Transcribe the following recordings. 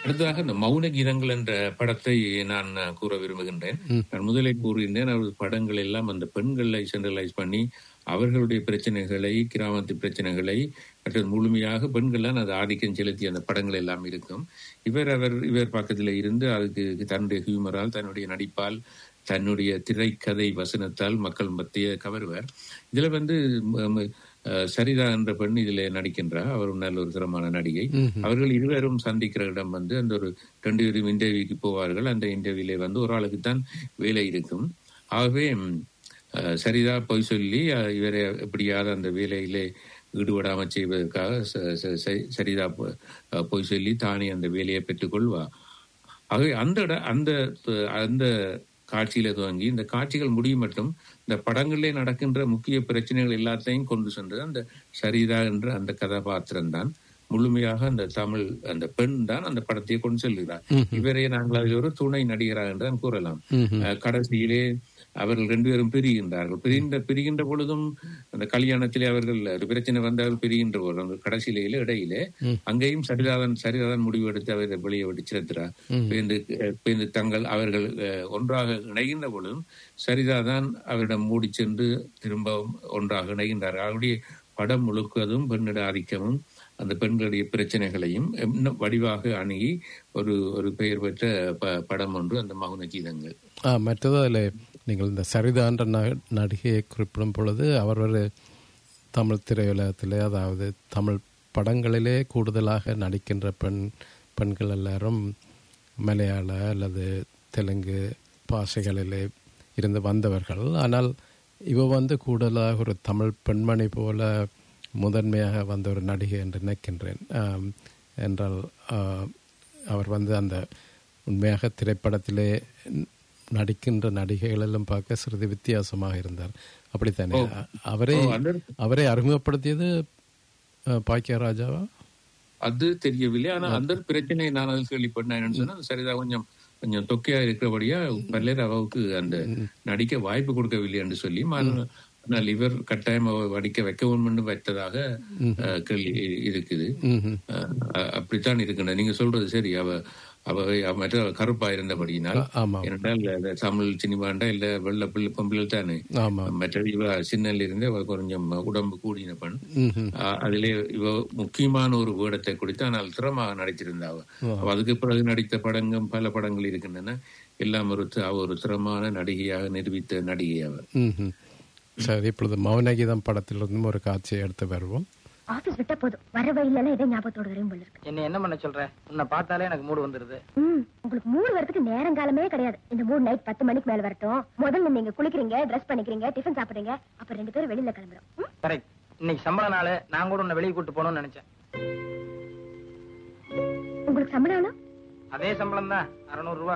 அடுத்ததாக இந்த மௌன கீதங்கள் என்ற படத்தை நான் கூற விரும்புகின்றேன் நான் முதலே கூறுகின்றேன் அவரது படங்கள் எல்லாம் அந்த பெண்களை சென்ட்ரலைஸ் பண்ணி அவர்களுடைய பிரச்சனைகளை கிராமத்து பிரச்சனைகளை மற்றும் முழுமையாக பெண்கள் அது ஆதிக்கம் செலுத்தி அந்த படங்கள் எல்லாம் இருக்கும் இவர் அவர் இவர் பக்கத்தில் இருந்து அதுக்கு தன்னுடைய ஹியூமரால் தன்னுடைய நடிப்பால் தன்னுடைய திரைக்கதை வசனத்தால் மக்கள் மத்திய கவர்வர் இதுல வந்து ம- ம- அஹ் சரிதா என்ற பெண் இதில் நடிக்கின்றார் அவர் நல்ல ஒரு தரமான நடிகை அவர்கள் இருவரும் சந்திக்கிற இடம் வந்து அந்த ஒரு ரெண்டு பேரும் இன்டர்வியூக்கு போவார்கள் அந்த இன்டர்வியூல வந்து ஒரு ஆளுக்கு தான் வேலை இருக்கும் ஆகவே ம், அஹ், சரிதா பொய் சொல்லி அஹ், இவரை எப்படியாவது அந்த வேலையிலே ஈடுபடாமல் செய்வதற்காக ச- ச- ச- சரிதா பொ- அஹ், பொய் சொல்லி தானே அந்த வேலையை பெற்றுக்கொள்வா ஆகவே அந்த இட- அந்த அந்த காட்சியில துவங்கி இந்த காட்சிகள் முடியும் மட்டும் இந்த படங்களிலே நடக்கின்ற முக்கிய பிரச்சனைகள் எல்லாத்தையும் கொண்டு சென்றது அந்த சரிதா என்ற அந்த கதாபாத்திரம் தான் முழுமையாக அந்த தமிழ் அந்த பெண் தான் அந்த படத்தை கொண்டு செல்கிறார் இவரே நாங்கள் அதில் ஒரு துணை நடிகராக என்று தான் கூறலாம் அஹ் கடைசியிலே அவர்கள் ரெண்டு பேரும் பிரிகின்றார்கள் பிரிகின்ற பிரிகின்ற பொழுதும் அந்த கல்யாணத்திலே அவர்கள் ஒரு பிரச்சனை வந்தார்கள் பிரிகின்ற போது அந்த கடைசியிலே இடையிலே அங்கேயும் சரிதாதன் சரிதாதன் முடிவு எடுத்து அவரை வெளியே விட்டு செலுத்துறார் பேருந்து அஹ் பேருந்து தங்கள் அவர்கள் அஹ், ஒன்றாக இணைகின்ற பொழுதும் சரிதாதான் அவரிடம் மூடி சென்று திரும்ப ஒன்றாக இணைகின்றார் அவருடைய படம் முழுக்கதும் பெண்ணிட ஆதிக்கமும் அந்த பெண்களுடைய பிரச்சனைகளையும் இன்னும் வடிவாக அணுகி ஒரு ஒரு பெயர் பெற்ற ப- படம் ஒன்று அந்த மௌன கீதங்கள் ஆ மற்றது அதில் நீங்கள் இந்த சரிதான்ற ந- நடிகையை குறிப்பிடும் பொழுது அவர் ஒரு தமிழ் திரையுலகத்திலே அதாவது தமிழ் படங்களிலே கூடுதலாக நடிக்கின்ற பெண் பெண்கள் எல்லாரும் மலையாள அல்லது தெலுங்கு பாஷைகளிலே இருந்து வந்தவர்கள் ஆனால் இவ வந்து கூடுதலாக ஒரு தமிழ் பெண்மணி போல முதன்மையாக வந்த ஒரு நடிகை என்று நினைக்கின்றேன் ஆம், என்றால் ஆ, அவர் வந்து அந்த உண்மையாக திரைப்படத்திலே ந- நடிக்கின்ற நடிகைகளெல்லாம் பார்க்க சிறிது வித்தியாசமாக இருந்தார் அப்படித்தானே அ- அவரை ஓ, அந்த- அவரை அறிமுகப்படுத்தியது அ, பாக்கியராஜாவா அது தெரியவில்லை ஆனா அந்த பிரச்சனை நான் அதில் கேள்விப்பட்டேன் என்னன்னு சொன்னா அது சரிதா கொஞ்சம் கொஞ்சம் தொக்கையா இருக்கிறபடியா பலர் அவருக்கு அந்த நடிக்க வாய்ப்பு கொடுக்கவில்லை என்று சொல்லி மறு- ஆனால் இவர் கட்டாயம் அவ நடிக்க வைக்க வேண்டும் வைத்ததாக அஹ், கேள்வி இருக்குது ம்ஹும். அஹ், அஹ், அப்படித்தான் இருக்கின்ற நீங்க சொல்றது சரி அவ அவ அவ மற்ற கருப்பா இருந்தபடியினால் ஆமாம் ஏனென்றால் இந்த தமிழ் சினிமாண்டா இல்ல வெள்ள பிள்ளை பொம்பளை தானே ஆமாம் மற்ற இவ சின்னல இருந்தே அவ கொஞ்சம் உடம்பு கூடின பெண் ம்ஹும். ஆஹ் அதிலே இவ முக்கியமான ஒரு வேடத்தை கொடுத்து ஆனால் திறமாக நடித்திருந்தா அவ அவ அதுக்கு பிறகு நடித்த படங்கள் பல படங்கள் இருக்கின்றன எல்லாம் ஒரு தி- அவ ஒரு திறமான நடிகையாக நிரூபித்த நடிகை அவர் ம்ஹும். சரி இப்பொழுது மௌனகீதம் படத்திலிருந்தும் ஒரு காட்சியை எடுத்து வருவோம் ஆபீஸ் விட்டா போதும் வர வழியில இதே ஞாபகத்தோட வரையும் போல இருக்கு என்ன என்ன பண்ண சொல்ற உன்னை பார்த்தாலே எனக்கு மூடு வந்துருது ம், உங்களுக்கு மூணு வரதுக்கு நேரம் காலமே கிடையாது இந்த மூணு நைட் பத்து மணிக்கு மேல வரட்டும் முதல்ல நீங்க குளிக்கிறீங்க ட்ரெஸ் பண்ணிக்கிறீங்க டிஃபன் சாப்பிடுறீங்க அப்புறம் ரெண்டு பேரும் வெளியில கிளம்புறோம் ம்? கரெக்ட் இன்னைக்கு சம்பள நாள் நான் கூட உன்னை வெளியே கூட்டு போகணும்னு நினைச்சேன் உங்களுக்கு சம்பளம் எவ்வளவு? அதே சம்பளம் தான் அறுநூறு ரூபா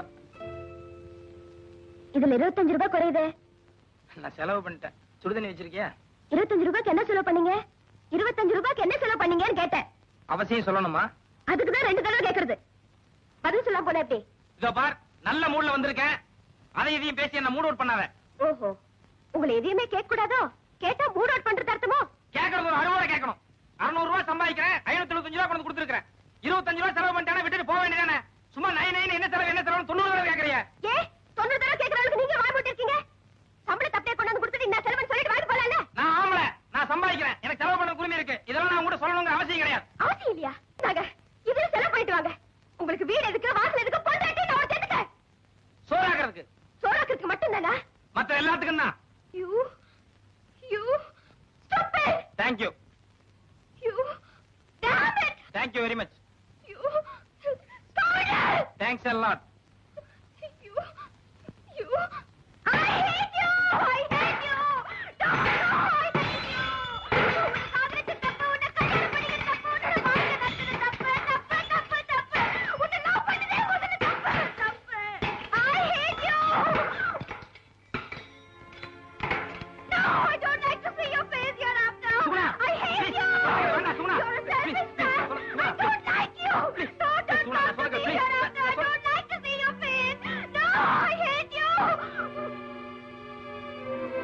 இதுல இருபத்தஞ்சு ரூபாய் குறையுதே நான் செலவு பண்ணிட்டேன் சுடுதண்ணி வச்சிருக்கியா இருபத்தஞ்சு ரூபாய்க்கு என்ன செலவு பண்ணீங்க இருபத்தஞ்சு ரூபாய்க்கு என்ன செலவு பண்ணீங்கன்னு கேட்டேன் அவசியம் சொல்லணுமா அதுக்குதான் ரெண்டு தடவை கேக்குறது பதில் சொல்லாம போல எப்படி இதோ பார் நல்ல மூட்ல வந்திருக்கேன் அதை இதையும் பேசி என்ன மூட் அவுட் பண்ணாத ஓஹோ உங்களை எதையுமே கேட்க கூடாதோ கேட்டா மூட் அவுட் பண்றது அர்த்தமோ கேட்கறது ஒரு அறுபது கேட்கணும் அறுநூறு ரூபாய் சம்பாதிக்கிறேன் ஐநூத்தி எழுபத்தஞ்சு ரூபாய் கொண்டு கொடுத்துருக்கேன் இருபத்தஞ்சு ரூபாய் செலவு பண்ணிட்டானே விட்டுட்டு போக வேண்டியதானே சும்மா நை நைன் என்ன செலவு என்ன செலவு தொண்ணூறு ரூபாய் கேட்கறியா ஏ தொண்ணூறு தடவை கேட்கற அளவுக்கு நீங்க வாய் போட்டு இருக்கீங்க சம்பளத்தை அப்படியே கொண்டாந்து கொடுத்துட்டு நான் செலவுன்னு சொல்லிட்டு வாங்க போலாம்ல நான் ஆம்பள நான் சம்பாதிக்கிறேன் எனக்கு செலவு பண்ண உரிமை இருக்கு இதெல்லாம் நான் கூட சொல்லணுங்கிற அவசியம் கிடையாது அவசியம் இல்லையா நாங்க இதுல செலவு பண்ணிட்டு வாங்க உங்களுக்கு வீடு எதுக்கு வாசல் எதுக்கு பொண்டாட்டி நான் உனக்கு எதுக்கு சோறாக்குறதுக்கு சோறாக்கிறதுக்கு மட்டும் தானா மத்த எல்லாத்துக்கும் தான் you you stop it thank you you damn it thank you very much you stop it thanks எல்லாம் You, you, I hate you! I hate you! No, no, I hate you! உன்னை காதலிச்ச தப்பு, உன்னை கல்யாணம் பண்ணிக்கிற தப்பு, உன்னோட வாழ்க்கை நடத்துன தப்பு, தப்பு, தப்பு, தப்பு. உன்னை love பண்ணதே முதல்ல தப்பு, தப்பு. I hate you! No, I don't like to see your face hereafter. Suguna, I hate please, you! Suguna, Suguna, You're a please, selfish please, man. Suguna, I don't like you! No, don't Suguna, talk to Suguna, me please. hereafter. I don't like to see your face. No, I hate you!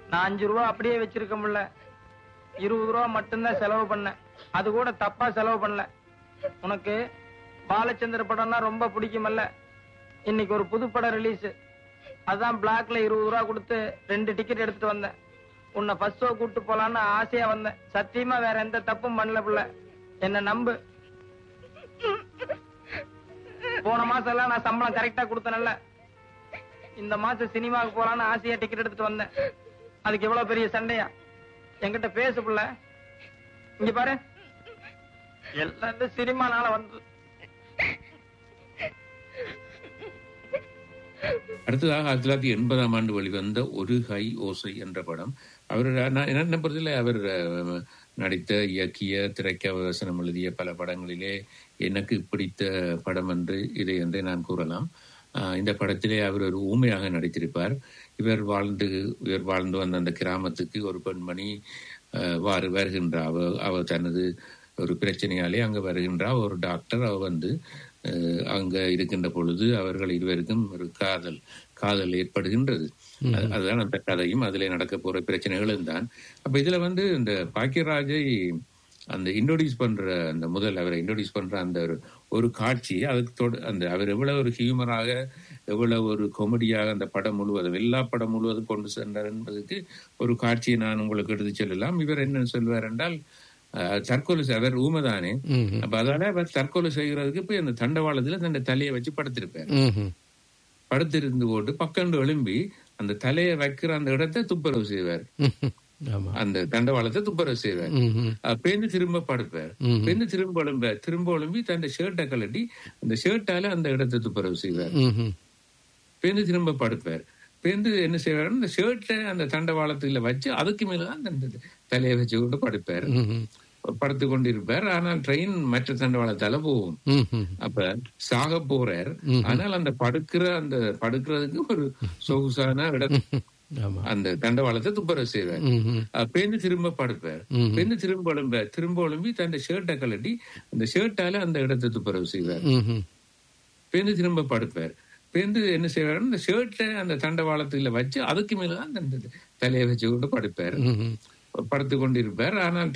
நான் அஞ்சு ரூபா அப்படியே வச்சிருக்க முடியல இருபது ரூபா மட்டும்தான் செலவு பண்ணேன் அது கூட தப்பா செலவு பண்ணல உனக்கு பாலச்சந்திர படம்னா ரொம்ப பிடிக்குமல்ல இன்னைக்கு ஒரு புது படம் ரிலீஸ் அதான் பிளாக்ல இருபது ரூபா கொடுத்து ரெண்டு டிக்கெட் எடுத்துட்டு வந்தேன் உன்னை ஃபர்ஸ்ட் ஷோ கூட்டு போலான்னு ஆசையா வந்தேன் சத்தியமா வேற எந்த தப்பும் பண்ணல புள்ள என்ன நம்பு போன மாசம் எல்லாம் நான் சம்பளம் கரெக்டா கொடுத்தனல்ல இந்த மாசம் சினிமாவுக்கு போலான்னு ஆசையா டிக்கெட் எடுத்துட்டு வந்தேன் அதுக்கு எவ்வளவு பெரிய சண்டையா என்கிட்ட பேசு புள்ள இங்க பாரு எல்லாம் இந்த சினிமானால வந்து அடுத்ததாக ஆயிரத்தி தொள்ளாயிரத்தி எண்பதாம் ஆண்டு வெளிவந்த ஒரு கை ஓசை என்ற படம் அவர் நான் என்ன பொறுத்தல அவர் அஹ், நடித்த இயக்கிய திரைக்க வசனம் எழுதிய பல படங்களிலே எனக்கு பிடித்த படம் என்று இதை என்றே நான் கூறலாம் அஹ், இந்த படத்திலே அவர் ஒரு ஊமையாக நடித்திருப்பார் இவர் வாழ்ந்து இவர் வாழ்ந்து வந்த அந்த கிராமத்துக்கு ஒரு பெண்மணி அஹ், வாரு வருகின்றா அவ அவ தனது ஒரு பிரச்சனையாலே அங்க வருகின்றா ஒரு டாக்டர் அவ வந்து அஹ், அங்க இருக்கின்ற பொழுது அவர்கள் இருவருக்கும் ஒரு காதல் காதல் ஏற்படுகின்றது அது- அதுதான் அந்த கதையும் அதிலே நடக்க போற பிரச்சனைகளும் தான் அப்ப இதுல வந்து இந்த பாக்கியராஜை அந்த இன்ட்ரோடியூஸ் பண்ற அந்த முதல் அவரை இன்ட்ரோடியூஸ் பண்ற அந்த ஒரு ஒரு காட்சி அதுக்கு தொட- அந்த அவர் எவ்வளவு ஒரு ஹியூமராக எவ்வளவு ஒரு காமெடியாக அந்த படம் முழுவதும் எல்லா படம் முழுவதும் கொண்டு சென்றார் என்பதற்கு ஒரு காட்சியை நான் உங்களுக்கு எடுத்து சொல்லலாம் இவர் என்ன சொல்வார் என்றால் அஹ், தற்கொலை செய்- அவர் ஊமைதானே ம்ஹும். அப்ப அதனால அவர் தற்கொலை செய்கிறதுக்கு போய் அந்த தண்டவாளத்துல தன்னை தலையை வச்சு படுத்திருப்பார் ம்ஹும். படுத்திருந்து போட்டு பக்கண்டு எழும்பி அந்த தலையை வைக்கிற அந்த இடத்தை துப்புரவு செய்வார் ம்ஹும். ஆமா அந்த தண்டவாளத்தை துப்புரவு செய்வார் ம்ஹும். அஹ் பேந்து திரும்ப படுப்பார் ம்ஹும். பேந்து திரும்ப எழும்ப திரும்ப எழும்பி தன் ஷர்ட்டை கழட்டி அந்த ஷர்ட்டால அந்த இடத்தை துப்புரவு செய்வார் ம்ஹும். பேந்து திரும்ப படுப்பார் பேந்து என்ன செய்வார் அந்த ஷர்ட்டை அந்த தண்டவாளத்துல வச்சு அதுக்கு மேலதான் அந்த தலையை வச்சு கொண்டு படுப்பார் ம்ஹும். படுத்து கொண்டிருப்பார் ஆனால் ட்ரெயின் மற்ற தண்டவாளத்தால போகும் ம்ஹும். அப்ப சாக போறார் ஆனால் அந்த படுக்கிற அந்த படுக்கிறதுக்கு ஒரு சொகுசான இடம் ஆமா அந்த தண்டவாளத்தை துப்புரவு செய்வார் ம்ஹும். அஹ் பேந்து திரும்ப படுப்பார் ம்ஹும். பேந்து திரும்ப எழும்ப திரும்ப எழும்பி தன் ஷர்ட்டை கழட்டி அந்த ஷர்ட்டால அந்த இடத்தை துப்புரவு செய்வார் ம்ஹும். பேந்து திரும்ப படுப்பார் பேந்து என்ன செய்வார் அந்த ஷர்ட்டை அந்த தண்டவாளத்துல வச்சு அதுக்கு மேலதான் அந்த தலையை வச்சு கொண்டு படுப்பார் ம்ஹும். படுத்து கொண்டிருப்பார் ஆனால்